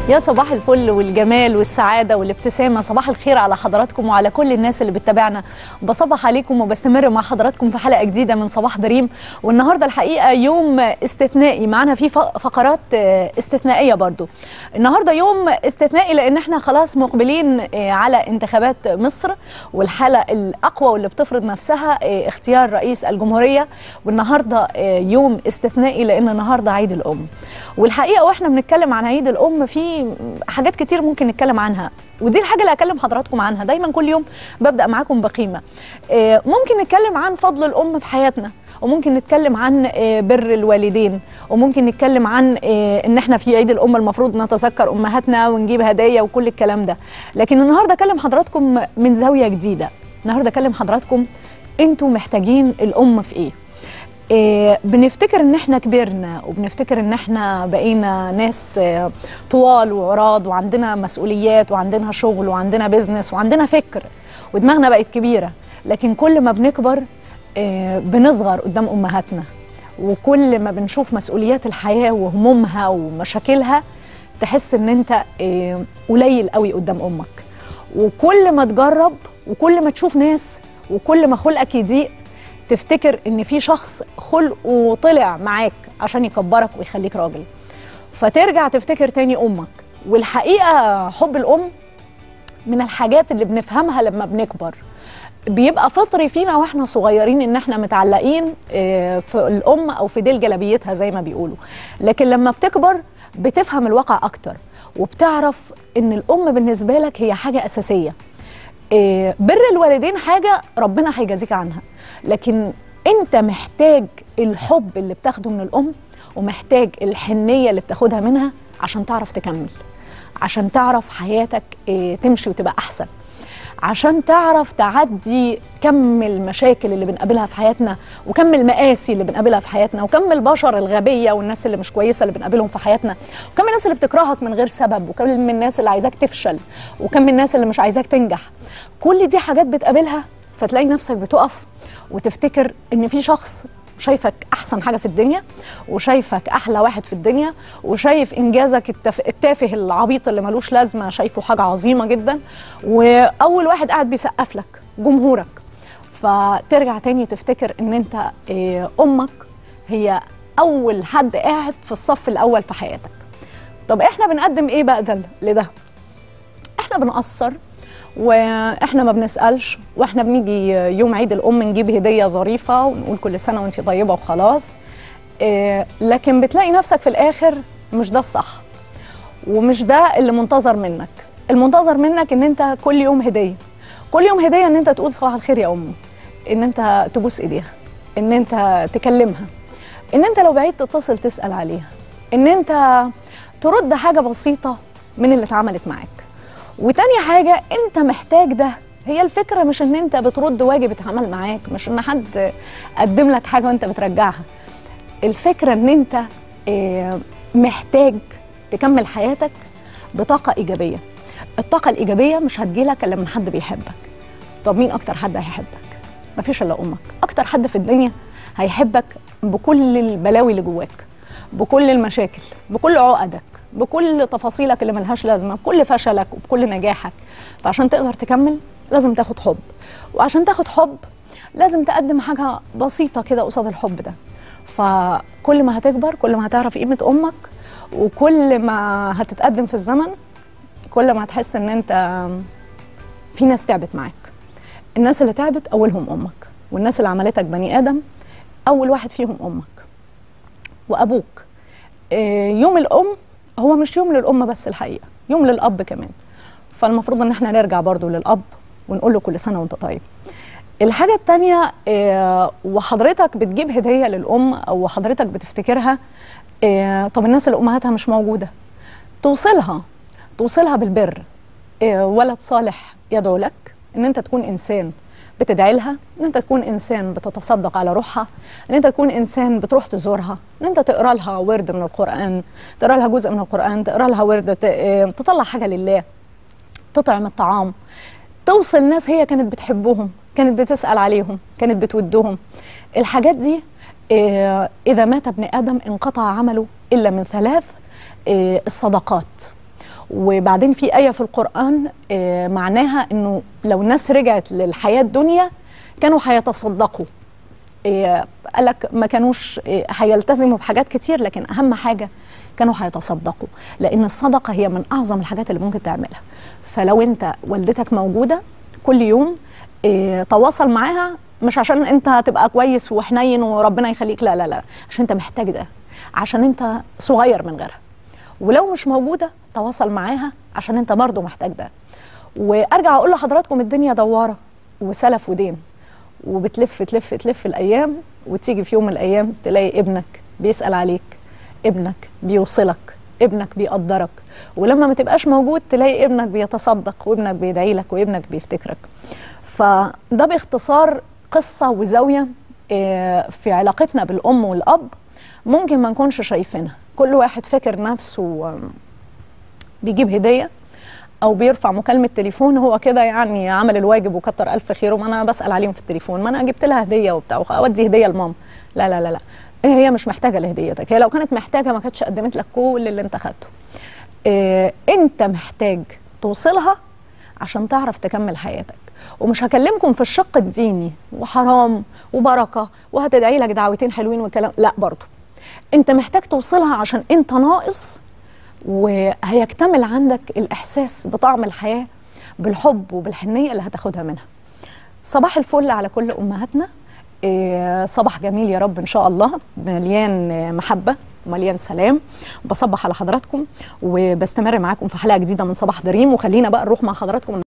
يا صباح الفل والجمال والسعادة والابتسامة صباح الخير على حضراتكم وعلى كل الناس اللي بتتابعنا بصبح عليكم وبستمر مع حضراتكم في حلقة جديدة من صباح دريم والنهاردة الحقيقة يوم استثنائي معنا فيه فقرات استثنائية برضو النهاردة يوم استثنائي لأن احنا خلاص مقبلين على انتخابات مصر والحالة الأقوى واللي بتفرض نفسها اختيار رئيس الجمهورية والنهاردة يوم استثنائي لأن النهاردة عيد الأم والحقيقة واحنا بنتكلم عن عيد الأم في حاجات كتير ممكن نتكلم عنها ودي الحاجه اللي هكلم حضراتكم عنها دايما كل يوم ببدا معاكم بقيمه ممكن نتكلم عن فضل الام في حياتنا وممكن نتكلم عن بر الوالدين وممكن نتكلم عن ان احنا في عيد الام المفروض نتذكر امهاتنا ونجيب هدايا وكل الكلام ده لكن النهارده اكلم حضراتكم من زاويه جديده النهارده اكلم حضراتكم انتوا محتاجين الام في ايه إيه بنفتكر ان احنا كبرنا وبنفتكر ان احنا بقينا ناس إيه طوال وعراض وعندنا مسؤوليات وعندنا شغل وعندنا بيزنس وعندنا فكر ودماغنا بقت كبيره لكن كل ما بنكبر إيه بنصغر قدام امهاتنا وكل ما بنشوف مسؤوليات الحياه وهمومها ومشاكلها تحس ان انت قليل قوي قدام امك وكل ما تجرب وكل ما تشوف ناس وكل ما خلقك يضيق تفتكر ان في شخص خلقه طلع معاك عشان يكبرك ويخليك راجل فترجع تفتكر تاني امك والحقيقه حب الام من الحاجات اللي بنفهمها لما بنكبر بيبقى فطري فينا واحنا صغيرين ان احنا متعلقين في الام او في ديل جلبيتها زي ما بيقولوا لكن لما بتكبر بتفهم الواقع اكتر وبتعرف ان الام بالنسبه لك هي حاجه اساسيه بر الوالدين حاجه ربنا هيجازيك عنها لكن انت محتاج الحب اللي بتاخده من الام ومحتاج الحنيه اللي بتاخدها منها عشان تعرف تكمل عشان تعرف حياتك تمشي وتبقى احسن عشان تعرف تعدي كم المشاكل اللي بنقابلها في حياتنا وكم المآسي اللي بنقابلها في حياتنا وكم البشر الغبية والناس اللي مش كويسة اللي بنقابلهم في حياتنا وكم الناس اللي بتكرهك من غير سبب وكم من الناس اللي عايزاك تفشل وكم الناس اللي مش عايزاك تنجح كل دي حاجات بتقابلها فتلاقي نفسك بتقف وتفتكر ان في شخص شايفك احسن حاجه في الدنيا وشايفك احلى واحد في الدنيا وشايف انجازك التف... التافه العبيط اللي ملوش لازمه شايفه حاجه عظيمه جدا واول واحد قاعد بيسقف لك جمهورك فترجع تاني تفتكر ان انت امك هي اول حد قاعد في الصف الاول في حياتك طب احنا بنقدم ايه بقى ده لده احنا بنقصر واحنا ما بنسالش واحنا بنيجي يوم عيد الام نجيب هديه ظريفه ونقول كل سنه وانت طيبه وخلاص إيه لكن بتلاقي نفسك في الاخر مش ده الصح ومش ده اللي منتظر منك المنتظر منك ان انت كل يوم هديه كل يوم هديه ان انت تقول صباح الخير يا امي ان انت تبوس ايديها ان انت تكلمها ان انت لو بعيد تتصل تسال عليها ان انت ترد حاجه بسيطه من اللي اتعملت معاك وتاني حاجة انت محتاج ده هي الفكرة مش ان انت بترد واجب اتعمل معاك مش ان حد قدم لك حاجة وانت بترجعها الفكرة ان انت محتاج تكمل حياتك بطاقة ايجابية الطاقة الايجابية مش هتجيلك الا من حد بيحبك طب مين اكتر حد هيحبك مفيش الا امك اكتر حد في الدنيا هيحبك بكل البلاوي اللي جواك بكل المشاكل بكل عقدك بكل تفاصيلك اللي ملهاش لازمه بكل فشلك وبكل نجاحك فعشان تقدر تكمل لازم تاخد حب وعشان تاخد حب لازم تقدم حاجه بسيطه كده قصاد الحب ده فكل ما هتكبر كل ما هتعرف قيمه امك وكل ما هتتقدم في الزمن كل ما هتحس ان انت في ناس تعبت معاك الناس اللي تعبت اولهم امك والناس اللي عملتك بني ادم اول واحد فيهم امك وابوك يوم الام هو مش يوم للأم بس الحقيقة يوم للأب كمان فالمفروض ان احنا نرجع برضو للأب ونقول له كل سنة وانت طيب الحاجة التانية اه وحضرتك بتجيب هدية للأم أو حضرتك بتفتكرها اه طب الناس اللي أمهاتها مش موجودة توصلها توصلها بالبر اه ولد صالح يدعو لك ان انت تكون إنسان بتدعي لها ان انت تكون انسان بتتصدق على روحها ان انت تكون انسان بتروح تزورها ان انت تقرا لها ورد من القران تقرا لها جزء من القران تقرا لها ورد تطلع حاجه لله تطعم الطعام توصل ناس هي كانت بتحبهم كانت بتسال عليهم كانت بتودهم الحاجات دي اذا مات ابن ادم انقطع عمله الا من ثلاث الصدقات وبعدين في آية في القرآن آه، معناها إنه لو الناس رجعت للحياة الدنيا كانوا هيتصدقوا آه، قال لك ما كانوش آه، هيلتزموا بحاجات كتير لكن أهم حاجة كانوا هيتصدقوا لأن الصدقة هي من أعظم الحاجات اللي ممكن تعملها فلو أنت والدتك موجودة كل يوم آه، تواصل معاها مش عشان انت هتبقى كويس وحنين وربنا يخليك لا لا لا عشان انت محتاج ده عشان انت صغير من غيرها ولو مش موجوده تواصل معاها عشان انت برضه محتاج ده وارجع اقول لحضراتكم الدنيا دواره وسلف ودين وبتلف تلف تلف الايام وتيجي في يوم من الايام تلاقي ابنك بيسال عليك ابنك بيوصلك ابنك بيقدرك ولما ما تبقاش موجود تلاقي ابنك بيتصدق وابنك بيدعي لك وابنك بيفتكرك فده باختصار قصه وزاويه آه، في علاقتنا بالام والاب ممكن ما نكونش شايفينها كل واحد فاكر نفسه آم، بيجيب هديه او بيرفع مكالمه تليفون هو كده يعني عمل الواجب وكتر الف خيره ما انا بسال عليهم في التليفون ما انا جبت لها هديه وبتاع اودي هديه لماما لا لا لا لا إيه هي مش محتاجه لهديتك هي لو كانت محتاجه ما كانتش قدمت لك كل اللي انت خدته إيه انت محتاج توصلها عشان تعرف تكمل حياتك ومش هكلمكم في الشق الديني وحرام وبركه وهتدعي لك دعوتين حلوين وكلام لا برضه انت محتاج توصلها عشان انت ناقص وهيكتمل عندك الاحساس بطعم الحياه بالحب وبالحنيه اللي هتاخدها منها صباح الفل على كل امهاتنا إيه، صباح جميل يا رب ان شاء الله مليان آه، محبه ومليان سلام بصبح على حضراتكم وبستمر معاكم في حلقه جديده من صباح دريم وخلينا بقى نروح مع حضراتكم